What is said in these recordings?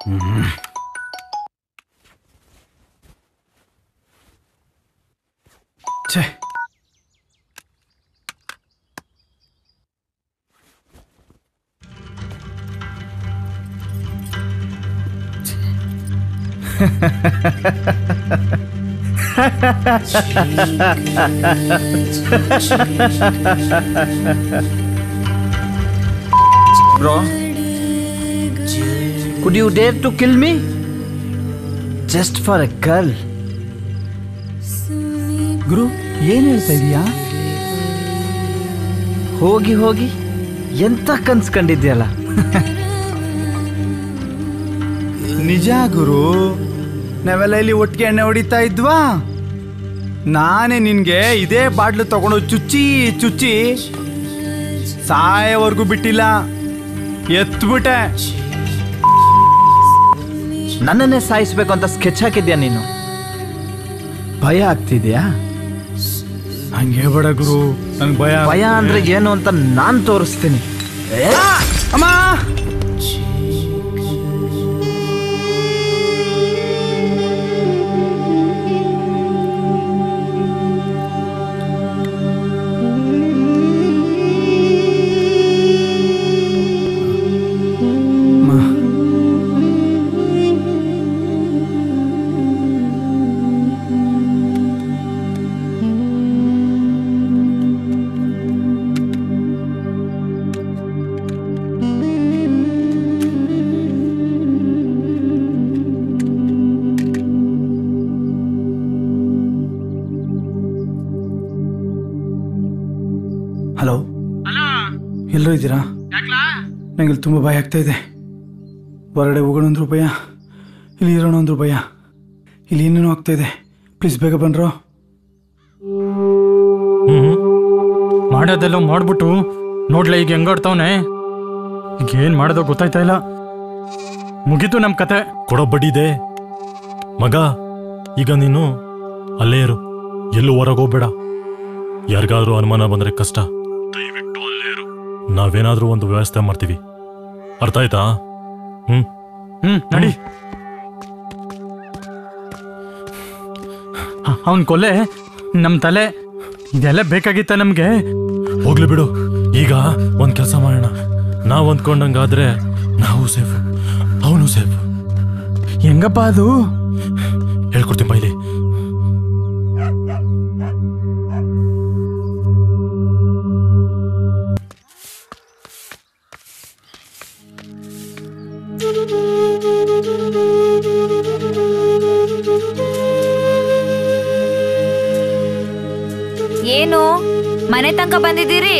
ಛೇ bro could you dare to kill me just for a girl ಗುರು ಏನ್ ಹೇಳ್ತಾ ಇದೀಯಾ ಹೋಗಿ ಹೋಗಿ ಎಂತ ಕನ್ಸ್ ಕಂಡಿದ್ಯಲ್ಲ ನಿಜ ಗುರು ನಾವೆಲ್ಲ ಇಲ್ಲಿ ಒಟ್ಟಿಗೆ ಎಣ್ಣೆ ಹೊಡಿತಾ ಇದ್ವಾ ನಾನೇ ನಿನ್ಗೆ ಇದೇ ಬಾಟ್ಲು ತಗೊಂಡು ಚುಚ್ಚಿ ಚುಚ್ಚಿ ಸಾಯವರೆಗೂ ಬಿಟ್ಟಿಲ್ಲ ಎತ್ಬಿಟ್ಟೆ ನನ್ನನ್ನೇ ಸಾಯಿಸ್ಬೇಕು ಅಂತ ಸ್ಕೆಚ್ ಹಾಕಿದ್ಯಾ ನೀನು ಭಯ ಆಗ್ತಿದ್ಯಾ ಹಂಗೆ ಬೇಡ ಗುರು ನಂಗೆ ಭಯ ಭಯ ಅಂದ್ರೆ ಏನು ಅಂತ ನಾನ್ ತೋರಿಸ್ತೀನಿ ಅಮ್ಮ ಹಲೋ ಎಲ್ಲರೂ ಇದ್ದೀರಾ ನಂಗೆ ಇಲ್ಲಿ ತುಂಬ ಭಯ ಆಗ್ತಾ ಇದೆ ಹೊರಗಡೆ ಹೋಗೋಣ ಅಂದ್ರು ಭಯ ಇಲ್ಲಿ ಇರೋಣ ಅಂದ್ರು ಭಯ ಇಲ್ಲಿ ಏನೇನೋ ಆಗ್ತಾ ಇದೆ ಪ್ಲೀಸ್ ಬೇಗ ಬನ್ರೋ ಹ್ಮ್ ಮಾಡೋದೆಲ್ಲ ಮಾಡ್ಬಿಟ್ಟು ನೋಡ್ಲ ಈಗ ಹೆಂಗಾಡ್ತಾವನೆ ಈಗ ಏನ್ ಮಾಡೋದೋ ಗೊತ್ತಾಯ್ತಾ ಇಲ್ಲ ಮುಗೀತು ನಮ್ ಕತೆ ಕೊಡೋ ಬಡ್ಡಿದೆ ಮಗ ಈಗ ನೀನು ಅಲ್ಲೇ ಇರು ಎಲ್ಲೂ ಹೊರಗೋಗ್ಬೇಡ ಯಾರಿಗಾದ್ರೂ ಅನುಮಾನ ಬಂದ್ರೆ ಕಷ್ಟ ದಯವಿಟ್ಟು ಅಲ್ಲೇ ಇರು ನಾವೇನಾದ್ರೂ ಒಂದು ವ್ಯವಸ್ಥೆ ಮಾಡ್ತೀವಿ ಅರ್ಥ ಆಯ್ತಾ ಹ್ಮ್ ಹ್ಮ್ ನಡಿ ಅವನ್ ಕೊಲೆ ನಮ್ ತಲೆ ಇದೆಲ್ಲ ಬೇಕಾಗಿತ್ತ ನಮ್ಗೆ ಹೋಗ್ಲಿ ಬಿಡು ಈಗ ಒಂದ್ ಕೆಲಸ ಮಾಡೋಣ ನಾವ್ ಅಂದ್ಕೊಂಡಂಗಾದ್ರೆ ನಾವು ಸೇಫ್ ಅವನು ಸೇಫ್ ಹೆಂಗಪ್ಪ ಅದು ಹೇಳ್ಕೊಡ್ತೀನಿ ಬೈಲಿ ಏನು ಮನೆ ತನಕ ಬಂದಿದ್ದೀರಿ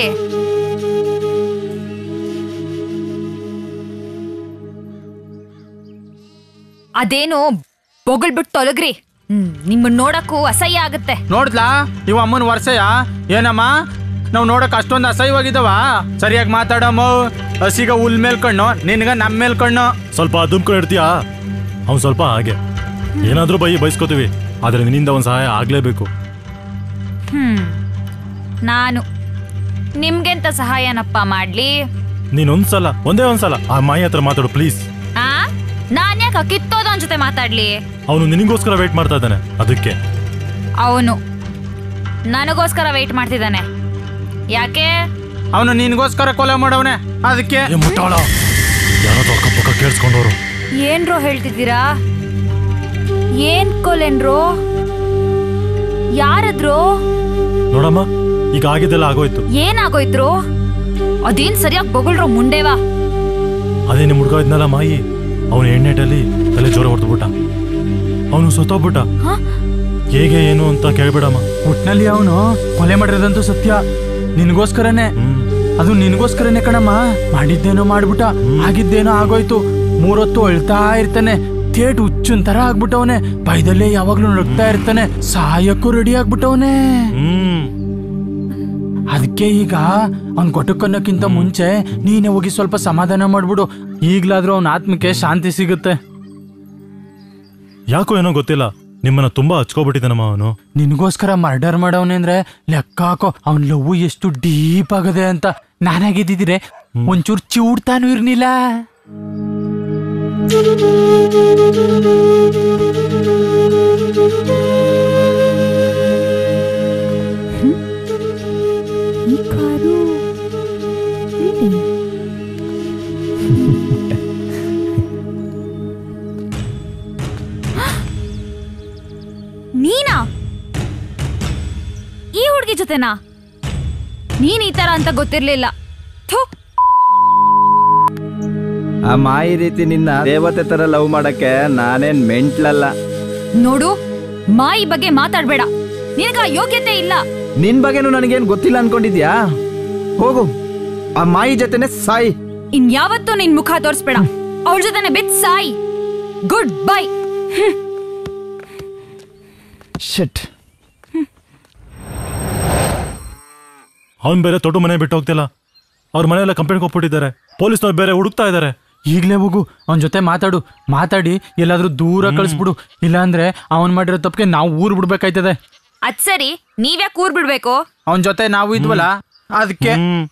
ಅದೇನು ಬೊಗಳ್ಬಿಟ್ಟು ತೊಲಗ್ರಿ ಹ್ಮ್ ನಿಮ್ಮನ್ನ ನೋಡಕ್ಕೂ ಅಸಹ್ಯ ಆಗುತ್ತೆ ನೋಡ್ದ್ಲಾ ಇವ ಅಮ್ಮನ ವರ್ಷಯ ಏನಮ್ಮ ನಾವ್ ನೋಡಕ್ ಅಷ್ಟೊಂದು ಅಸಹ್ಯವಾಗಿದ್ದವ ಸರಿಯಾಗಿ ಮಾತಾಡಮ್ಮ ಹಸಿಗ ಹುಲ್ ಮೇಲ್ ಕಣ್ಣು ನಿನ್ಗ ನಮ್ ಮೇಲ್ ಕಣ್ಣು ಸ್ವಲ್ಪ ದುಮ್ಕೊಂಡು ಇಡ್ತೀಯಾ ಅವ್ನು ಸ್ವಲ್ಪ ಹಾಗೆ ಏನಾದ್ರೂ ಬೈ ಬಯಸ್ಕೋತೀವಿ ಆದ್ರೆ ನಿನ್ನಿಂದ ಒಂದ್ ಸಹಾಯ ಆಗ್ಲೇಬೇಕು ಹ್ಮ್ ನಾನು ನಿಮ್ಗೆಂತ ಸಹಾಯನಪ್ಪ ಮಾಡ್ಲಿ ನೀನೊಂದ್ಸಲ ಒಂದೇ ಒಂದ್ಸಲ ಆ ಮಾಯಿ ಹತ್ರ ಮಾತಾಡು ಪ್ಲೀಸ್ ಆ ನಾನ್ ಯಾಕ ಕಿತ್ತೋದವನ್ ಜೊತೆ ಮಾತಾಡ್ಲಿ ಅವನು ನಿನಗೋಸ್ಕರ ವೇಟ್ ಮಾಡ್ತಾ ಇದ್ದಾನೆ ಅದಕ್ಕೆ ಅವನು ನನಗೋಸ್ಕರ ವೆಯ್ಟ್ ಮಾಡ್ತಿದ್ದಾನೆ ಯಾಕೆ ಅವನು ನಿನ್ಗೋಸ್ಕರ ಕೊಲೆ ಮಾಡವನೆ ಅದಕ್ಕೆ ಏ ಮುಟ್ಟಾಳ ಯಾರೋ ಅಕ್ಕಪಕ್ಕ ಕೇಳಿಸ್ಕೊಂಡವ್ರು ಏನ್ರೋ ಹೇಳ್ತಿದ್ದೀರಾ ಏನ್ ಕೊಲೆನ್ರೋ ಯಾರದ್ರೋ ನೋಡಮ್ಮ ಈಗ ಆಗಿದ್ದೆಲ್ಲ ಆಗೋಯ್ತು ಏನಾಗೋಯ್ತ್ರು ಅದೇನ್ ಸರಿಯಾಗಿ ಬೊಗಳ್ರೋ ಮುಂಡೆವಾ ಅದೇ ನಿಮ್ ಹುಡ್ಗ ಇದ್ನಲ್ಲ ಮಾಯಿ ಅವನ ಎಣ್ಣೆಟಲ್ಲಿ ತಲೆ ಜೋರ ಹೊಡೆದ್ಬಿಟ್ಟ ಅವನು ಸತ್ತೋಗ್ಬಿಟ್ಟ ಹ? ಹೇಗೆ ಏನು ಅಂತ ಕೇಳ್ಬೇಡಮ್ಮ ಒಟ್ನಲ್ಲಿ ಅವನು ಕೊಲೆ ಮಾಡಿರೋದಂತೂ ಸತ್ಯ ನಿನ್ಗೋಸ್ಕರನೇ ಹ್ಮ್ ಅದು ನಿನ್ಗೋಸ್ಕರನೇ ಕಣಮ್ಮ ಮಾಡಿದ್ದೇನೋ ಮಾಡ್ಬಿಟ್ಟ ಆಗಿದ್ದೇನೋ ಆಗೋಯ್ತು ಮೂರೊತ್ತು ಅಳ್ತಾ ಇರ್ತಾನೆ ಥೇಟ್ ಹುಚ್ಚುನ್ ತರ ಆಗ್ಬಿಟ್ಟವನೆ ಬೈದಲ್ಲೇ ಯಾವಾಗ್ಲೂ ನಗ್ತಾ ಇರ್ತಾನೆ ಸಾಯಕ್ಕೂ ರೆಡಿ ಆಗ್ಬಿಟ್ಟವನೆ ಹ್ಮ್ ಅದಕ್ಕೆ ಈಗ ಅವ್ನ್ ಕೊಟ್ಟಕ್ಕನ್ನಕ್ಕಿಂತ ಮುಂಚೆ ನೀನೇ ಹೋಗಿ ಸ್ವಲ್ಪ ಸಮಾಧಾನ ಮಾಡ್ಬಿಡು ಈಗ್ಲಾದ್ರೂ ಅವನ ಆತ್ಮಕ್ಕೆ ಶಾಂತಿ ಸಿಗುತ್ತೆ ಯಾಕೋ ಏನೋ ಗೊತ್ತಿಲ್ಲ ನಿಮ್ಮನ್ನ ತುಂಬಾ ಹಚ್ಕೊಬಿಟ್ಟಿದ್ದಾನಮ್ಮ ಅವನು ನಿನ್ಗೋಸ್ಕರ ಮರ್ಡರ್ ಮಾಡವನೆ ಅಂದ್ರೆ ಲೆಕ್ಕ ಹಾಕೋ ಅವನ್ ಲವ್ ಎಷ್ಟು ಡೀಪ್ ಆಗದೆ ಅಂತ ನಾನಾಗಿದ್ದಿದ್ರೆ ಒಂಚೂರು ಚೂಡ್ತಾನು ಇರ್ನಿಲ್ಲ ಈ ಕಾರು ಇಲ್ಲಿ. ನೀನಾ ಈ ಹುಡುಗಿ ಜೊತೆನಾ ನೀನ್ ಈ ತರ ಅಂತ ಗೊತ್ತಿರ್ಲಿಲ್ಲ ಥು ಆ ಮಾಯಿ ರೀತಿ ನಿನ್ನ ದೇವತೆ ತರ ಲವ್ ಮಾಡಕ್ಕೆ ನಾನೇನ್ ಮೆಂಟ್ಲಲ್ಲ ನೋಡು ಮಾಯಿ ಬಗ್ಗೆ ಮಾತಾಡ್ಬೇಡ ನಿನಗ ಆ ಯೋಗ್ಯತೆ ಇಲ್ಲ ನಿನ್ ಬಗ್ಗೆನೂ ನನಗೇನ್ ಗೊತ್ತಿಲ್ಲ ಅನ್ಕೊಂಡಿದ್ಯಾ ಹೋಗು ಆ ಮಾಯಿ ಜೊತೆನೆ ಸಾಯಿ ಇನ್ಯಾವತ್ತೂ ನಿನ್ ಮುಖ ತೋರಿಸ್ಬೇಡ ಅವಳ ಜೊತೆನೆ ಬಿತ್ ಸಾಯಿ ಗುಡ್ ಬೈ ಶಿಟ್ ಅವನ್ ಬೇರೆ ತೊಟ್ಟು ಮನೆ ಬಿಟ್ಟು ಹೋಗ್ತಿಲ್ಲ ಅವ್ರ ಮನೆಯೆಲ್ಲ ಕಂಪ್ಲೇಂಟ್ ಕೊಟ್ಬಿಟ್ಟಿದ್ದಾರೆ ಪೊಲೀಸ್ನವ್ರು ಬೇರೆ ಹುಡುಕ್ತಾ ಇದ್ದಾರೆ ಈಗಲೇ ಹೋಗು ಅವನ ಜೊತೆ ಮಾತಾಡು ಮಾತಾಡಿ ಎಲ್ಲಾದ್ರೂ ದೂರ ಕಳಿಸ್ಬಿಡು ಇಲ್ಲಾಂದ್ರೆ ಅವನ್ ಮಾಡಿರೋ ತಪ್ಪಿಗೆ ನಾವು ಊರ್ ಬಿಡ್ಬೇಕಾಯ್ತದೆ ಅದ್ ಸರಿ ನೀವ್ಯಾಕ್ ಊರ್ ಬಿಡ್ಬೇಕು ಅವನ ಜೊತೆ ನಾವು ಇದ್ವಲ್ಲ ಅದಕ್ಕೆ ಹ್ಮ್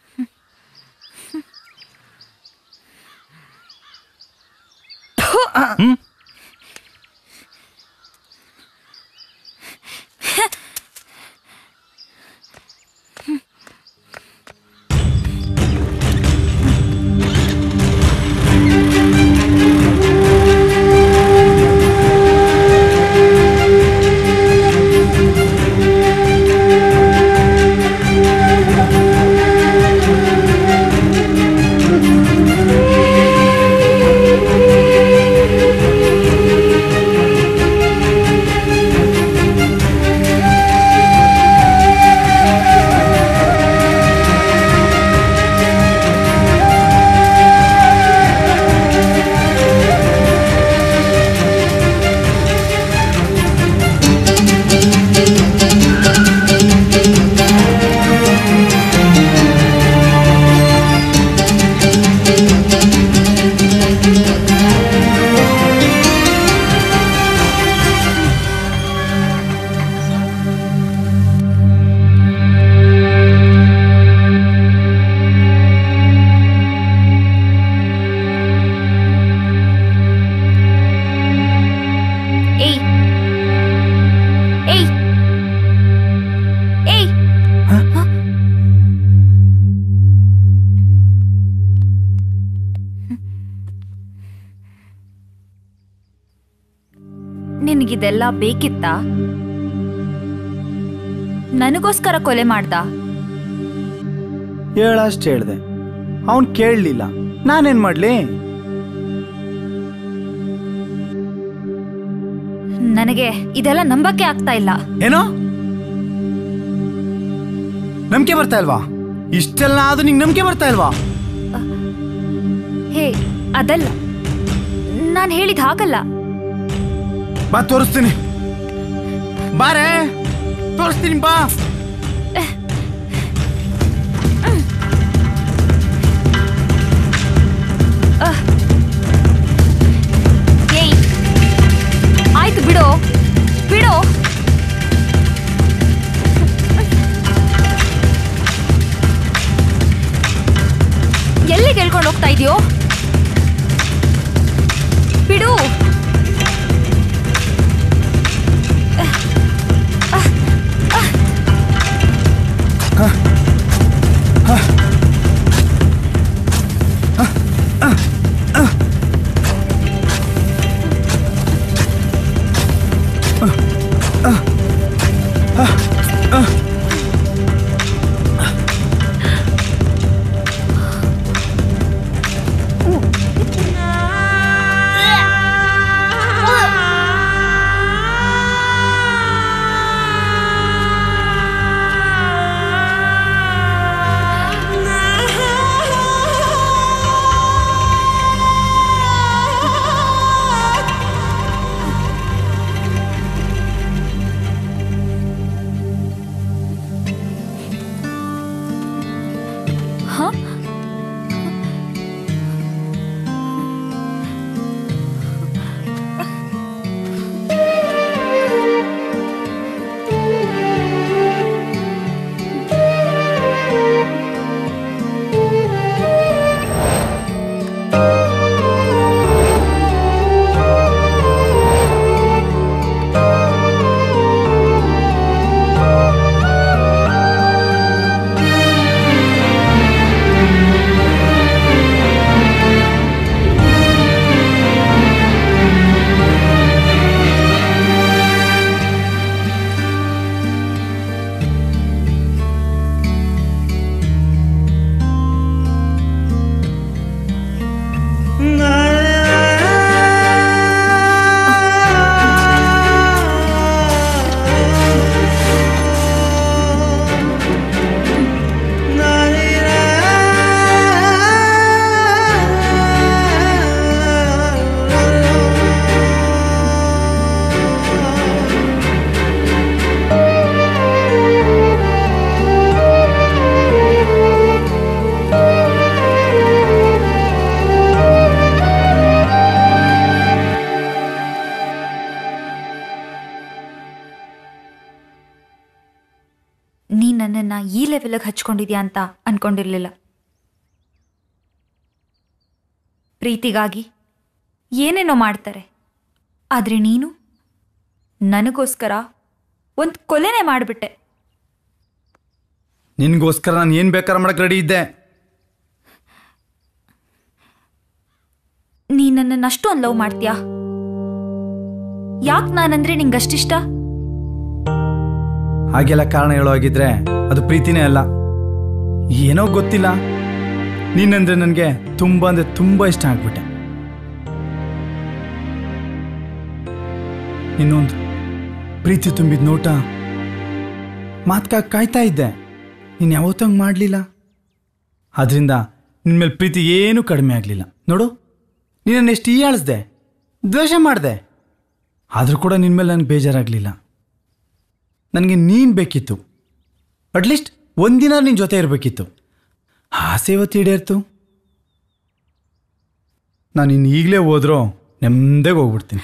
ಏಯ್ ಏಯ್ ಏಯ್ ಹ? ನಿನಗಿದೆಲ್ಲ ಬೇಕಿತ್ತಾ ನನಗೋಸ್ಕರ ಕೊಲೆ ಮಾಡ್ದ ಹೇಳಷ್ಟು ಹೇಳ್ದೆ ಅವನ್ ಕೇಳಲಿಲ್ಲ ನಾನೇನ್ ಮಾಡ್ಲಿ ನನಗೆ ಇದೆಲ್ಲ ನಂಬಕ್ಕೆ ಆಗ್ತಾ ಇಲ್ಲ ಏನೋ ನಂಬಿಕೆ ಬರ್ತಾ ಇಲ್ವಾ ಇಷ್ಟೆಲ್ಲ ಆದ್ರೂ ನಿಂಗೆ ನಂಬಿಕೆ ಬರ್ತಾ ಇಲ್ವಾ ಹೇ ಅದಲ್ಲ ನಾನು ಹೇಳಿದ ಹಾಗಲ್ಲ ಬಾ ತೋರಿಸ್ತೀನಿ ಬಾರೆ ತೋರಿಸ್ತೀನಿ ಬಾ ಏಯ್ ಆಯ್ತು ಬಿಡು ಬಿಡು ಎಲ್ಲಿಗೆ ಹೇಳ್ಕೊಂಡು ಹೋಗ್ತಾ ಇದೆಯೋ ಬಿಡು ನೀ ನನ್ನನ್ನು ಈ ಲೆವೆಲ್ಗೆ ಹಚ್ಕೊಂಡಿದ್ಯಾ ಅಂತ ಅನ್ಕೊಂಡಿರ್ಲಿಲ್ಲ ಪ್ರೀತಿಗಾಗಿ ಏನೇನೋ ಮಾಡ್ತಾರೆ ಆದರೆ ನೀನು ನನಗೋಸ್ಕರ ಒಂದು ಕೊಲೆನೇ ಮಾಡಿಬಿಟ್ಟೆ ನಿನ್ಗೋಸ್ಕರ ನಾನು ಏನು ಬೇಕಾದ್ರೆ ಮಾಡಕ್ಕೆ ರೆಡಿ ಇದ್ದೆ ನೀ ನನ್ನನ್ನು ಅಷ್ಟೊಂದು ಲವ್ ಮಾಡ್ತೀಯಾ ಯಾಕೆ ನಾನಂದ್ರೆ ನಿಂಗೆ ಅಷ್ಟಿಷ್ಟ ಹಾಗೆಲ್ಲ ಕಾರಣ ಹೇಳೋ ಹಾಗಿದ್ರೆ ಅದು ಪ್ರೀತಿನೇ ಅಲ್ಲ ಏನೋ ಗೊತ್ತಿಲ್ಲ ನೀನಂದ್ರೆ ನನಗೆ ತುಂಬ ಅಂದರೆ ತುಂಬ ಇಷ್ಟ ಆಗ್ಬಿಟ್ಟೆ ಇನ್ನೊಂದು ಪ್ರೀತಿ ತುಂಬಿದ ನೋಟ ಮಾತ್ಕಾಗಿ ಕಾಯ್ತಾ ಇದ್ದೆ ನೀನು ಯಾವತ್ತಂಗೆ ಮಾಡಲಿಲ್ಲ ಆದ್ರಿಂದ ನಿನ್ನ ಮೇಲೆ ಪ್ರೀತಿ ಏನೂ ಕಡಿಮೆ ಆಗಲಿಲ್ಲ ನೋಡು ನೀನನ್ನು ಎಷ್ಟು ಹೀಯಾಳಿಸ್ದೆ ದ್ವೇಷ ಮಾಡಿದೆ ಆದರೂ ಕೂಡ ನಿನ್ನ ಮೇಲೆ ನನಗೆ ಬೇಜಾರಾಗಲಿಲ್ಲ ನನಗೆ ನೀನು ಬೇಕಿತ್ತು ಅಟ್ಲೀಸ್ಟ್ ಒಂದಿನ ನಿನ್ನ ಜೊತೆ ಇರಬೇಕಿತ್ತು ಆಸೆ ಇವತ್ತು ಈಡೇರ್ತು ನಾನು ಇನ್ನು ಈಗಲೇ ಹೋದ್ರೋ ನೆಮ್ಮದಿಗೆ ಹೋಗ್ಬಿಡ್ತೀನಿ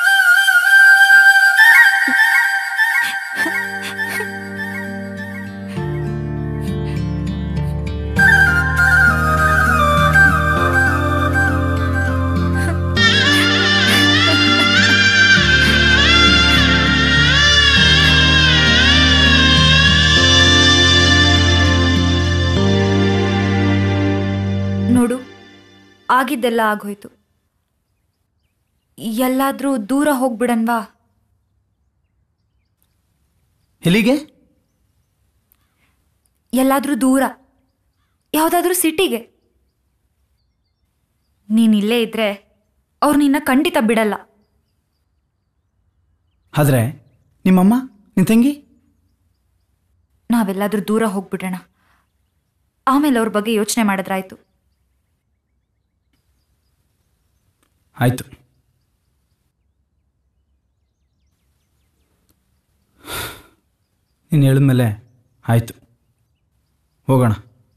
ನೋಡು ಆಗಿದ್ದೆಲ್ಲ ಆಗೋಯ್ತು ಎಲ್ಲಾದ್ರೂ ದೂರ ಹೋಗ್ಬಿಡನ್ವಾ ಎಲ್ಲಿಗೆ ಎಲ್ಲಾದ್ರೂ ದೂರ ಯಾವುದಾದ್ರೂ ಸಿಟಿಗೆ ನೀನ್ ಇಲ್ಲೇ ಇದ್ರೆ ಅವ್ರು ನಿನ್ನ ಖಂಡಿತ ಬಿಡಲ್ಲ ಆದರೆ ನಿಮ್ಮಮ್ಮ ನಿನ್ನ ತಂಗಿ ನಾವೆಲ್ಲಾದ್ರೂ ದೂರ ಹೋಗ್ಬಿಡೋಣ ಆಮೇಲೆ ಅವ್ರ ಬಗ್ಗೆ ಯೋಚನೆ ಮಾಡಿದ್ರಾಯ್ತು ಆಯಿತು ನೀನು ಹೇಳಿದ್ಮೇಲೆ ಆಯಿತು ಹೋಗೋಣ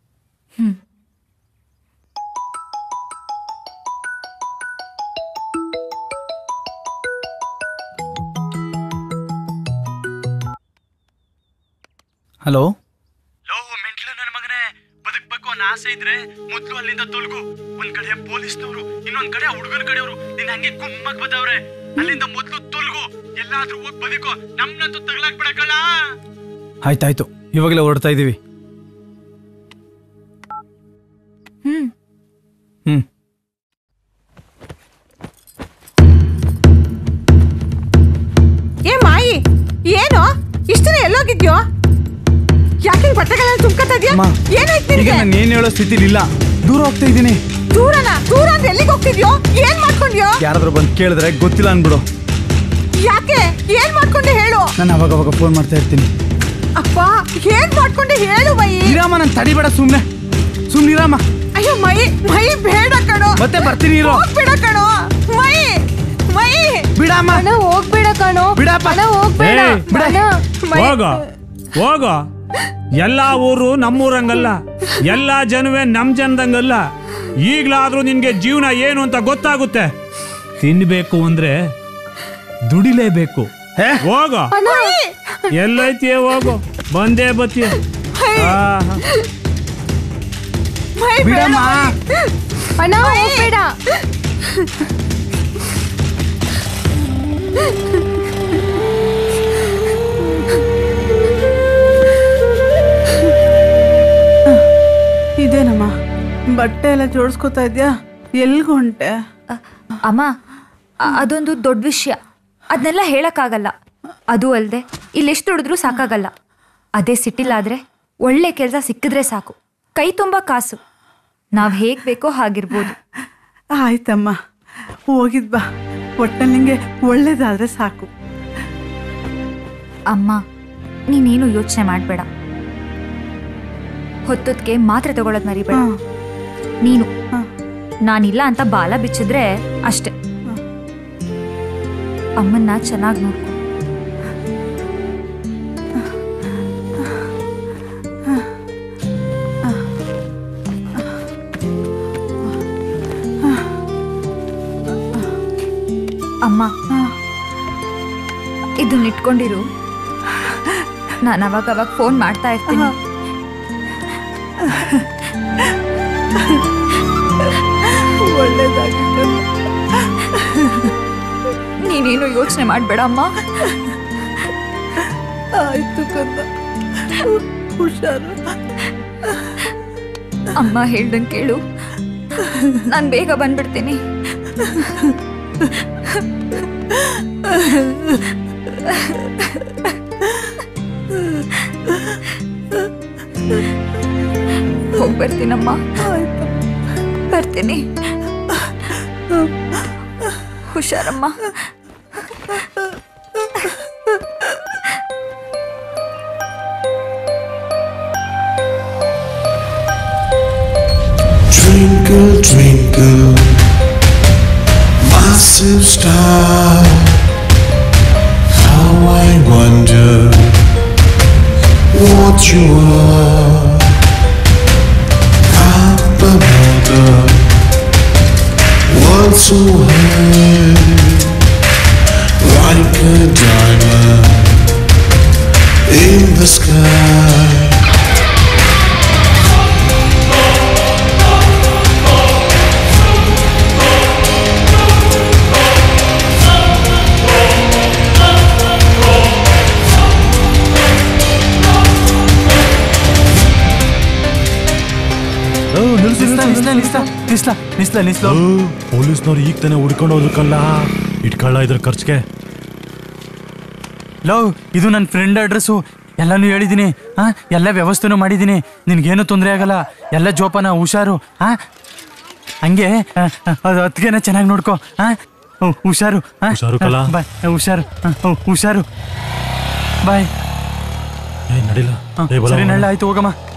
ಹಲೋ ಲವ್ ಮೆಂಟ್ಲ ನನ್ನ ಮಗನೇ ಬದುಕ್ಬೇಕು ಅನ್ನೋ ಆಸೆ ಇದ್ರೆ ಮೊದ್ಲು ಅಲ್ಲಿಂದ ತೊಲಗು ಒಂದ್ ಕಡೆ ಪೊಲೀಸ್ನವರು ಇನ್ನೊಂದ್ ಕಡೆ ಹುಡುಗರ ಕಡೆಯವರು ನಿನ್ನ ಹಂಗೆ ಗುಮ್ಮಕ್ ಬದವ್ರೆ ಅಲ್ಲಿಂದ ಮೊದ್ಲು ತೊಲಗು ಎಲ್ಲಾದ್ರೂ ಹೋಗಿ ಬದುಕೋ ನಮ್ನಂತೂ ತಗ್ಲಾಕ್ ಬಿಡಕಲ್ಲ ಆಯ್ತಾಯ್ತು ಇವಾಗಲೇ ಹೊರಡ್ತಾ ಇದ್ದೀವಿ ಹ್ಮ್ ಹ್ಞೂ ಏ ಮಾಯಿ ಏನು ಇಷ್ಟನೇ ಎಲ್ಲೋಗಿದ್ಯೋ ಯಾಕೆ ಈ ಬಟ್ಟೆಗಳನ್ನ ತುಂಬ್ಕೊತಾ ಇದ್ಯಾ ಅಮ್ಮ ಏನಾಯ್ತು ಈಗ ನಿನಗೆ ನಾನು ಏನು ಹೇಳೋ ಸ್ಥಿತಿಲಿ ಇಲ್ಲ ದೂರ ಹೋಗ್ತಾ ಇದ್ದೀನಿ ದೂರನ ದೂರ ಅಂದ್ರೆ ಎಲ್ಲಿಗೆ ಹೋಗ್ತಿದ್ಯೋ ಏನ್ ಮಾಡ್ಕೊಂಡ್ಯೋ ಯಾರಾದ್ರೂ ಬಂದು ಕೇಳಿದ್ರೆ ಗೊತ್ತಿಲ್ಲ ಅನ್ಬಿಡು ಯಾಕೆ ಏನ್ ಮಾಡ್ಕೊಂಡೆ ಹೇಳು ನಾನು ಅವಾಗ ಅವಾಗ ಫೋನ್ ಮಾಡ್ತಾ ಇರ್ತೀನಿ ಅಪ್ಪ ಏನ್ ಮಾಡ್ಕೊಂಡೆ ಹೇಳು ಮೈ ಇರಾಮ ನಾನು ತಡಿಬೇಡ ಸುಮ್ಮನೆ ಸುಮ್ಮನಿರಾಮ ಅಯ್ಯೋ ಮೈ ಮೈ ಬೇಡ ಕಣೋ ಮತ್ತೆ ಬರ್ತೀನಿ ಇರೋ ಹೋಗ್ಬೇಡ ಕಣೋ ಮೈ ಮೈ ಬಿಡಮ್ಮ ಹೋಗ್ಬೇಡ ಕಣೋ ಬಿಡಪ್ಪ ಹೋಗ್ಬೇಡ ಏಯ್, ಬಿಡ. ಮೈ- ಹೋಗ ಹೋಗ ಎಲ್ಲ ಊರು ನಮ್ಮೂರಂಗಲ್ಲ ಎಲ್ಲ ಜನವೇ ನಮ್ ಜನದಂಗಲ್ಲ ಈಗ್ಲಾದ್ರೂ ನಿನ್ಗೆ ಜೀವನ ಏನು ಅಂತ ಗೊತ್ತಾಗುತ್ತೆ ತಿನ್ಬೇಕು ಅಂದ್ರೆ ದುಡಿಲೇಬೇಕು ಹೇ? ಹೋಗ ಮೈ. ಎಲ್ಲೈತಿಯೇ ಹೋಗು ಬಂದೇ ಬತ್ತೀಯ ಆಹಾ. ಮೈ ಬೇಡ ಬಿಡಮ್ಮ ಅಣ್ಣ ಹೋಗ್ಬೇಡ ಇದೇನಮ್ಮ ಬಟ್ಟೆ ಎಲ್ಲ ಜೋಡಿಸ್ಕೊತಾ ಇದ್ಯಾ ಎಲ್ಗ್ ಹೊಂಟೆ ಅ- ಅಮ್ಮ ಅ- ಅದೊಂದು ದೊಡ್ಡ ವಿಷಯ ಅದನ್ನೆಲ್ಲ ಹೇಳಕ್ಕಾಗಲ್ಲ ಅದು ಅಲ್ಲದೆ ಇಲ್ಲೆಷ್ಟು ದುಡಿದ್ರೂ ಸಾಕಾಗಲ್ಲ ಅದೇ ಸಿಟ್ಟಿಲಾದ್ರೆ ಒಳ್ಳೆ ಕೆಲಸ ಸಿಕ್ಕಿದ್ರೆ ಸಾಕು ಕೈ ತುಂಬ ಕಾಸು ನಾವು ಹೇಗ್ ಬೇಕೋ ಹಾಗಿರ್ಬೋದು ಆಯ್ತಮ್ಮ ಹೋಗಿದ್ ಬಾ ಒಟ್ಟಲ್ಲಿ ನಿಂಗೆ ಒಳ್ಳೇದಾದ್ರೆ ಸಾಕು ಅಮ್ಮ ನೀನೇನು ಯೋಚನೆ ಮಾಡಬೇಡ ಹೊತ್ತೊತ್ತಿಗೆ ಮಾತ್ರೆ ತಗೊಳ್ಳೋದು ಮರಿಬೇಡ ಹಾ. ನೀನು ಹಾ. ನಾನಿಲ್ಲ ಅಂತ ಬಾಲ ಬಿಚ್ಚಿದ್ರೆ ಅಷ್ಟೆ ಅಮ್ಮನ್ನ ಚೆನ್ನಾಗಿ ನೋಡ್ಕೊ ಅಮ್ಮ ಇದನ್ನ ಇಟ್ಕೊಂಡಿರು ನಾನು ಅವಾಗ ಅವಾಗ ಫೋನ್ ಮಾಡ್ತಾ ಇರ್ತೀನಿ ಒಳ್ಳೇದಾಗಿ ನೀನೇನು ಯೋಚನೆ ಮಾಡಬೇಡ ಅಮ್ಮ ಆಯ್ತು ಕಂದ ಹುಷಾರು ಅಮ್ಮ ಹೇಳ್ದಂಗೆ ಕೇಳು ನಾನು ಬೇಗ ಬಂದ್ಬಿಡ್ತೀನಿ ಹೋಗಿ ಬರ್ತೀನಮ್ಮ ಬರ್ತೀನಿ ಹುಷಾರಮ್ಮ Twinkle, twinkle, massive star. How I wonder what you are. Up above the world so high, like a diamond in the sky. ನಿಸ್ಲ ನಿಸ್ಲ ನಿಸ್ಲ ನಿಸ್ಲ ನಿಸ್ಲ ನಿಸ್ಲ ಪೊಲೀಸ್ನವ್ರು ಈಗ ತಾನೇ ಹುಡ್ಕೊಂಡು ಹೋದ್ರಕ್ಕಲ್ಲ ಇಟ್ಕೊಳ್ಳ ಇದ್ರ ಖರ್ಚಿಗೆ ಲವ್ ಇದು ನನ್ನ ಫ್ರೆಂಡ್ ಅಡ್ರೆಸ್ಸು ಎಲ್ಲಾನು ಹೇಳಿದ್ದೀನಿ ಹಾ ಎಲ್ಲ ವ್ಯವಸ್ಥೆನೂ ಮಾಡಿದ್ದೀನಿ ನಿನ್ಗೇನು ತೊಂದರೆ ಆಗಲ್ಲ ಎಲ್ಲ ಜೋಪಾನ ಹುಷಾರು ಹಾ ಹಂಗೆ ಆ, ಆ, ಅದು ಅತ್ತಿಗೆನ ಚೆನ್ನಾಗಿ ನೋಡ್ಕೋ ಹಾ ಹ್ಮ್, ಹುಷಾರು ಹಾ? ಹುಷಾರು ಕಲ. ಬಾಯ್ ಹುಷಾರು ಹಾ, ಹ್ಮ್, ಹುಷಾರು ಬಾಯ್ ಏ ನಡಿಲ್ಲ ಹಾ, ಏ ಬಲ ಸರಿ ನಳ್ಳ ಆಯ್ತು ಹೋಗಮ್ಮ